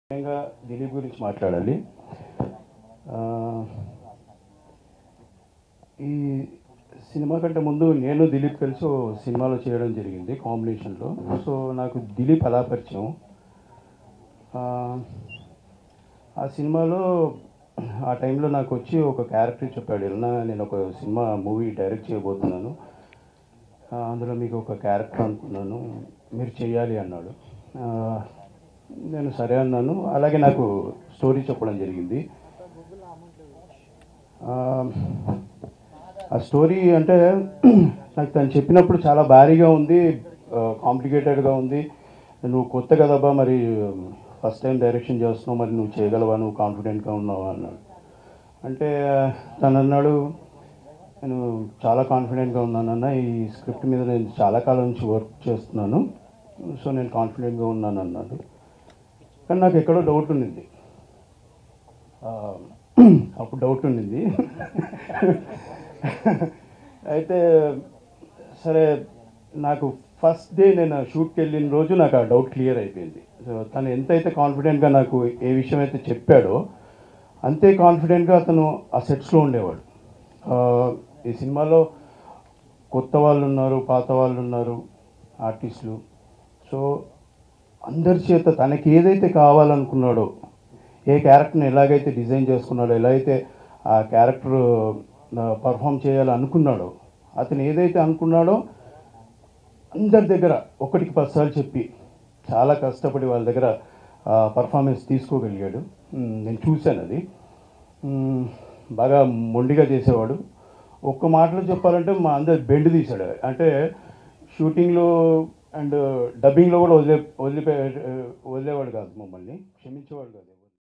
ముఖ్యంగా దిలీప్ గురించి మాట్లాడాలి ఆ, ఈ సినిమా కంటే ముందు నేను దిలీప్ కలిసి ఓ సినిమాలో చేయడం జరిగింది కాంబినేషన్లో సో నాకు దిలీప్ అలా పరిచయం ఆ, ఆ సినిమాలో ఆ టైంలో నాకు వచ్చి ఒక క్యారెక్టర్ చెప్పాడు ఇలా నేను ఒక సినిమా మూవీ డైరెక్ట్ చేయబోతున్నాను ఆ, అందులో మీకు ఒక క్యారెక్టర్ అనుకున్నాను మీరు చేయాలి అన్నాడు ఆ, నేను సరే అన్నాను అలాగే నాకు స్టోరీ చెప్పడం జరిగింది ఆ, ఆ స్టోరీ అంటే నాకు తను చెప్పినప్పుడు చాలా భారీగా ఉంది కాంప్లికేటెడ్గా ఉంది నువ్వు కొత్త కదబ్బా మరి ఫస్ట్ టైం డైరెక్షన్ చేస్తున్నావు మరి నువ్వు చేయగలవా నువ్వు కాన్ఫిడెంట్గా ఉన్నావా అన్నాడు అంటే తను అన్నాడు నేను చాలా కాన్ఫిడెంట్గా ఉన్నానన్న ఈ స్క్రిప్ట్ మీద నేను చాలా కాలం నుంచి వర్క్ చేస్తున్నాను సో నేను కాన్ఫిడెంట్గా ఉన్నాను అన్నాడు కానీ నాకు ఎక్కడో డౌట్ ఉండింది ఆ, అప్పుడు డౌట్ ఉండింది అయితే సరే నాకు ఫస్ట్ డే నేను షూట్కి వెళ్ళిన రోజు నాకు ఆ డౌట్ క్లియర్ అయిపోయింది సో తను ఎంతైతే కాన్ఫిడెంట్గా నాకు ఏ విషయం అయితే చెప్పాడో అంతే కాన్ఫిడెంట్గా అతను ఆ సెట్స్లో ఉండేవాడు ఆ, ఈ సినిమాలో కొత్త వాళ్ళు ఉన్నారు పాత వాళ్ళు ఉన్నారు ఆర్టిస్టులు సో అందరి చేత తనకి ఏదైతే కావాలనుకున్నాడో ఏ క్యారెక్టర్ని ఎలాగైతే డిజైన్ చేసుకున్నాడో ఎలా అయితే ఆ క్యారెక్టర్ పర్ఫామ్ చేయాలనుకున్నాడో అతను ఏదైతే అనుకున్నాడో అందరి దగ్గర ఒకటికి పదిసార్లు చెప్పి చాలా కష్టపడి వాళ్ళ దగ్గర పర్ఫార్మెన్స్ తీసుకోగలిగాడు మ్, నేను చూశాను అది మ్, బాగా మొండిగా చేసేవాడు ఒక్క మాటలో చెప్పాలంటే మా అందరు బెండ్ తీశాడు అంటే షూటింగ్లో అండ్ డబ్బింగ్లో కూడా వదిలే వదిలిపోయే వదిలేవాడు కాదు మమ్మల్ని క్షమించేవాడు కాదు